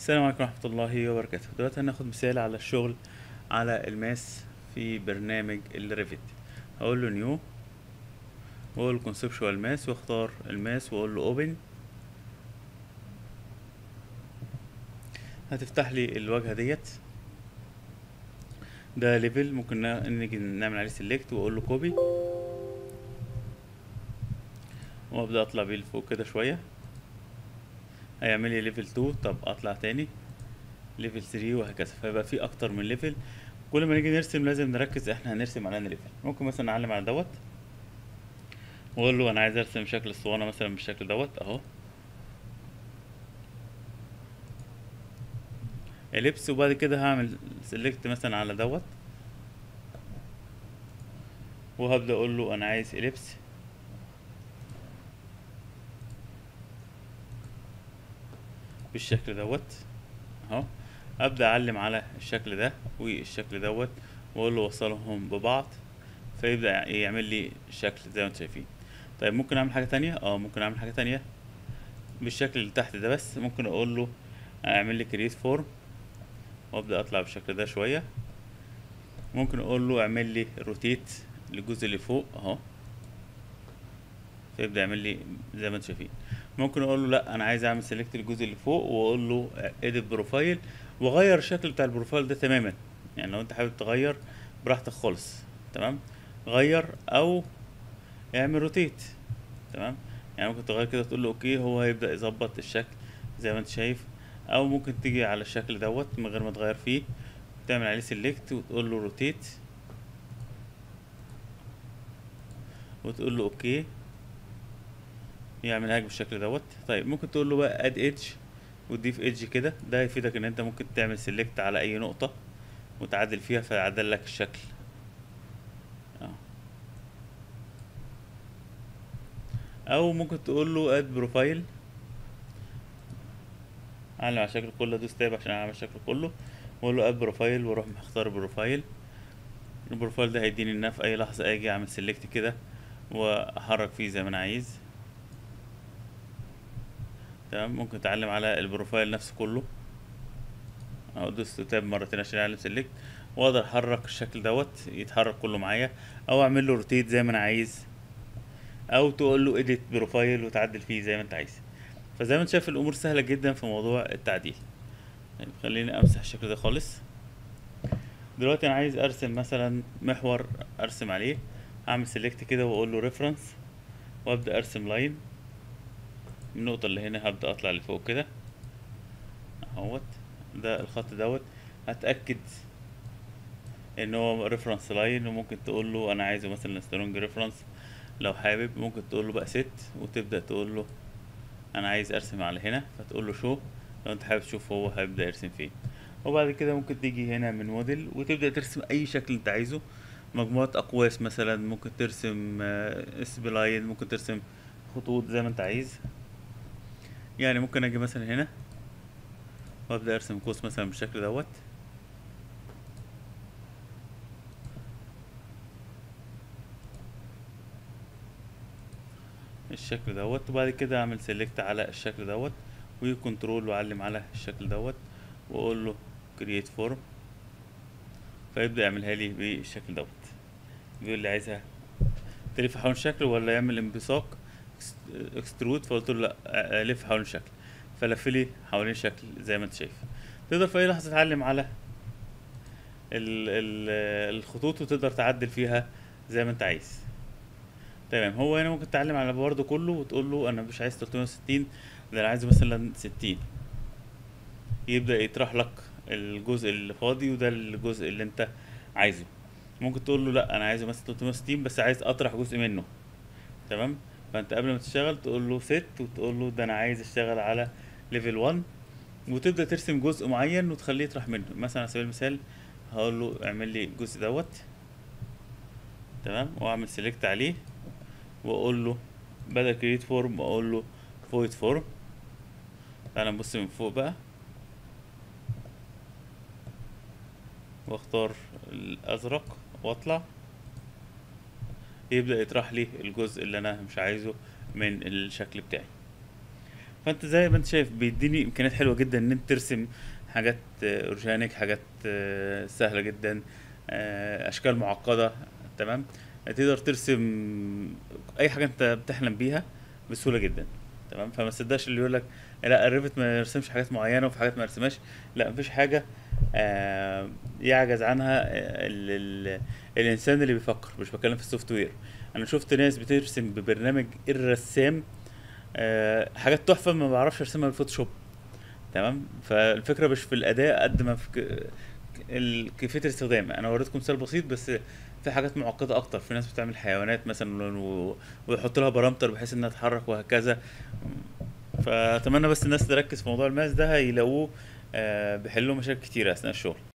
السلام عليكم ورحمة الله وبركاته دلوقتي هناخد مثال على الشغل على الماس في برنامج الريفت هقول له نيو واقول كونسبشوال ماس واختار الماس واقول له اوبن هتفتح لي الواجهة ديت ده ليفل ممكن نا- نيجي نعمل عليه سيلكت واقول له كوبي وابدا اطلع بيه لفوق كده شويه هيعمل لي ليفل 2 طب اطلع تاني ليفل 3 وهكذا فيبقى في اكتر من ليفل كل ما نيجي نرسم لازم نركز احنا هنرسم على انهي ليفل ممكن مثلا نعلم على دوت واقول له انا عايز ارسم شكل الاسطوانه مثلا بالشكل دوت اهو اليبس وبعد كده هعمل سيلكت مثلا على دوت وهبدا اقول له انا عايز اليبس بالشكل دوت اهو ابدا اعلم على الشكل ده والشكل دوت واقول له وصلهم ببعض فيبدا يعمل لي شكل زي ما انتم شايفين طيب ممكن اعمل حاجه تانية اه ممكن اعمل حاجه تانية بالشكل اللي تحت ده بس ممكن اقول له اعمل لي كريت فورم وابدا اطلع بالشكل ده شويه ممكن اقول له اعمل لي روتيت للجزء اللي فوق اهو فيبدا يعمل لي زي ما انتم شايفين ممكن اقول له لا انا عايز اعمل سيلكت للجزء اللي فوق واقول له اديت بروفايل واغير الشكل بتاع البروفايل ده تماما يعني لو انت حابب تغير براحتك خالص تمام غير او اعمل روتيت تمام يعني ممكن تغير كده تقول له اوكي هو هيبدا يظبط الشكل زي ما انت شايف او ممكن تيجي على الشكل دوت من غير ما تغير فيه تعمل عليه سيلكت وتقول له روتيت وتقول له اوكي يعملها لك بالشكل دوت طيب ممكن تقول له بقى اد ايدج وتضيف ايدج كده ده هيفيدك ان انت ممكن تعمل سيلكت على اي نقطة وتعدل فيها فيعدل لك الشكل اه او ممكن تقول له اد بروفايل اعلم على الشكل كله دوس تاب عشان اعمل الشكل كله واقول له اد بروفايل واروح مختار بروفايل البروفايل ده هيديني ان أنا في اي لحظة اجي اعمل سيلكت كده واحرك فيه زي ما انا عايز تمام ممكن تعلم على البروفايل نفسه كله او دوس تاب مرتين عشان اعلم سيلكت واقدر احرك الشكل دوت يتحرك كله معايا او اعمل له روتيت زي ما انا عايز او تقول له اديت بروفايل وتعدل فيه زي ما انت عايز فزي ما انت شايف الامور سهله جدا في موضوع التعديل طيب خليني امسح الشكل ده خالص دلوقتي انا عايز ارسم مثلا محور ارسم عليه هعمل سيلكت كده واقول له ريفرنس وابدا ارسم لاين النقطة اللي هنا هبدأ أطلع لفوق كده اهوت ده الخط دوت هتأكد إن هو ريفرنس لاين وممكن تقول له أنا عايزه مثلا سترونج ريفرنس لو حابب ممكن تقول له بقى ست وتبدأ تقول له أنا عايز أرسم على هنا فتقول له شو لو أنت حابب تشوف هو هيبدأ يرسم فين وبعد كده ممكن تيجي هنا من موديل وتبدأ ترسم أي شكل أنت عايزه مجموعة أقواس مثلا ممكن ترسم سبلاين ممكن ترسم خطوط زي ما أنت عايز يعني ممكن اجي مثلا هنا وابدا ارسم قوس مثلا بالشكل دوت الشكل دوت وبعد كده اعمل سيلكت على الشكل دوت وكنترول واعلم على الشكل دوت واقول له كرييت فورم فيبدا يعملها لي بالشكل دوت بيقول لي عايزها تلف حول الشكل ولا يعمل انبساط اكسترود فقلت له لا لف حوالين الشكل فلف لي حوالين الشكل زي ما انت شايف تقدر في اي لحظه تتعلم على ال ال الخطوط وتقدر تعدل فيها زي ما انت عايز تمام هو هنا ممكن تتعلم على برضه كله وتقول له انا مش عايز 360 ده انا عايزه مثلا 60 يبدا يطرح لك الجزء اللي فاضي وده الجزء اللي انت عايزه ممكن تقول له لا انا عايزه مثلا 360 بس عايز اطرح جزء منه تمام فانت قبل ما تشتغل تقول له ست وتقول له ده انا عايز اشتغل على ليفل 1 وتبدا ترسم جزء معين وتخليه يطرح منه مثلا على سبيل المثال هقول له اعمل لي الجزء دوت تمام واعمل سيلكت عليه واقول له بدل كريت فورم اقول له فويد فورم تعالى نبص من فوق بقى واختار الازرق واطلع يبدأ يطرح لي الجزء اللي انا مش عايزه من الشكل بتاعي فانت زي ما انت شايف بيديني امكانيات حلوه جدا ان انت ترسم حاجات آه، اورجانيك حاجات آه، سهله جدا آه، اشكال معقده تمام تقدر ترسم اي حاجه انت بتحلم بيها بسهوله جدا تمام فما تصدقش اللي يقول لك لا الريفت ما يرسمش حاجات معينه وفي حاجات ما يرسمهاش لا مفيش حاجه آه، يعجز عنها آه، ال ال الانسان اللي بيفكر مش بتكلم في السوفت وير انا شفت ناس بترسم ببرنامج الرسام آه، حاجات تحفه ما بعرفش ارسمها بالفوتوشوب تمام فالفكره مش في الاداء قد ما في ك- ال- كيفيه الاستخدام انا وريتكم مثال بسيط بس في حاجات معقده اكتر في ناس بتعمل حيوانات مثلا و- ويحط لها بارامتر بحيث انها تتحرك وهكذا فاتمنى بس الناس تركز في موضوع الماس ده هيلاقوه آه، بيحلوا مشاكل كتيره اثناء الشغل